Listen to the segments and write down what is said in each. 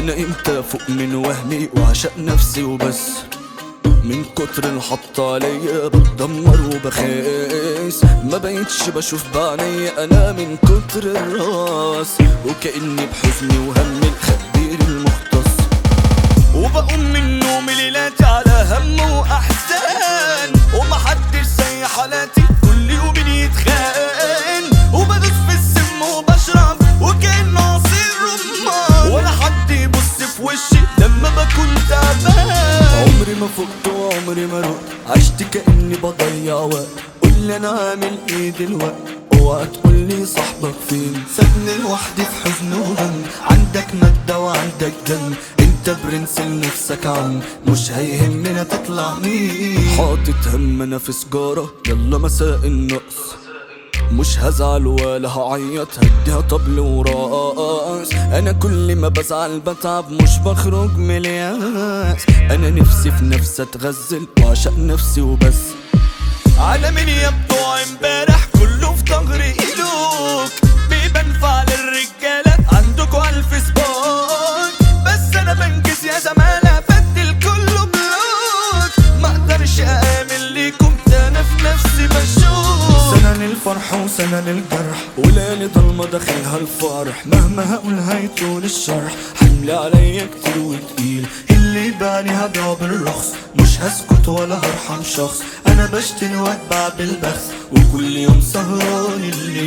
انا امتى فوق من وهمي وعشق نفسي وبس من كتر الحط عليا بتدمر وبخاس ما بقيتش بشوف بعيني انا من كتر الراس وكأني بحزني وهمي الخبير المختص وبقوم من نومي ليلاتي على هم واحزان ومحدش زي حالاتي كل يوم يتخان وبدوس في السم وبشرب وكأنه عصير رمان ولا حد يبص في وشي لما بكون تعبان عمري ما فقت وعمري ما رحت عشت كأني بضيع وقت قولي انا عامل ايه دلوقت اوعى تقولي صاحبك فين سابني لوحدي في حزن وغم عندك مادة وعندك دم انت برنس لنفسك عم مش هيهمنا تطلع مين حاطط هم انا في سجارة يلا مساء النقص مش هزعل ولا هعيط هديها طبل وراس انا كل ما بزعل بتعب مش بخرج من الياس انا نفسي في نفسي اتغزل واعشق نفسي وبس على مين يا بتوع امبارح كله في ظهري ايدوك بيبان فعل الرجالة عندكوا على الفيسبوك بس انا بنجز يا زمالة بدل كله بلوك ما اقدرش اامن ليكم ده انا في نفسي بشوك سنة للفرح وسنة للجرح وليالي ضلمة داخلها الفرح مهما هقول هيطول الشرح حمل عليا كتير وتقيل اللي باني هبيعه بالرخص مش هسكت ولا هرحم شخص انا بشتري واتباع بالبخس وكل يوم سهران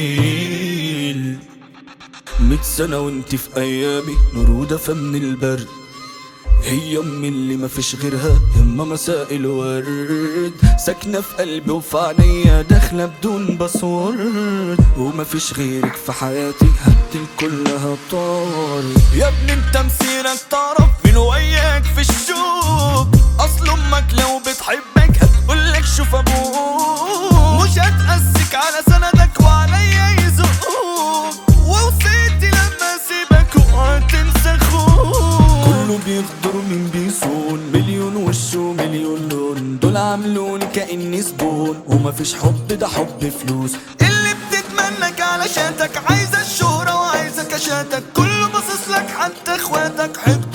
الليل ميت سنة وانت في ايامي نور ودفى من البرد هي امي اللي مفيش غيرها يما مساء الورد ساكنة في قلبي وفي عينيا داخلة بدون باسورد ومفيش غيرك في حياتي هدي كلها طار يا ابني انت مسيرك تعرف من وياك في الشوق اصل امك لو بتحبك هتقولك شوف ابوك مش هتأسك على سندك وعليا يزقوك ووصيتي لما اسيبك اوعى تنسى اخوك كله بيغدر من بيصون مليون وش ومليون لون دول عاملون كأني زبون ومفيش حب ده حب فلوس اللي بتتمنك علشانك عايزة الشهرة وعايزة كشاتك كله باصص لك حتى اخواتك حقد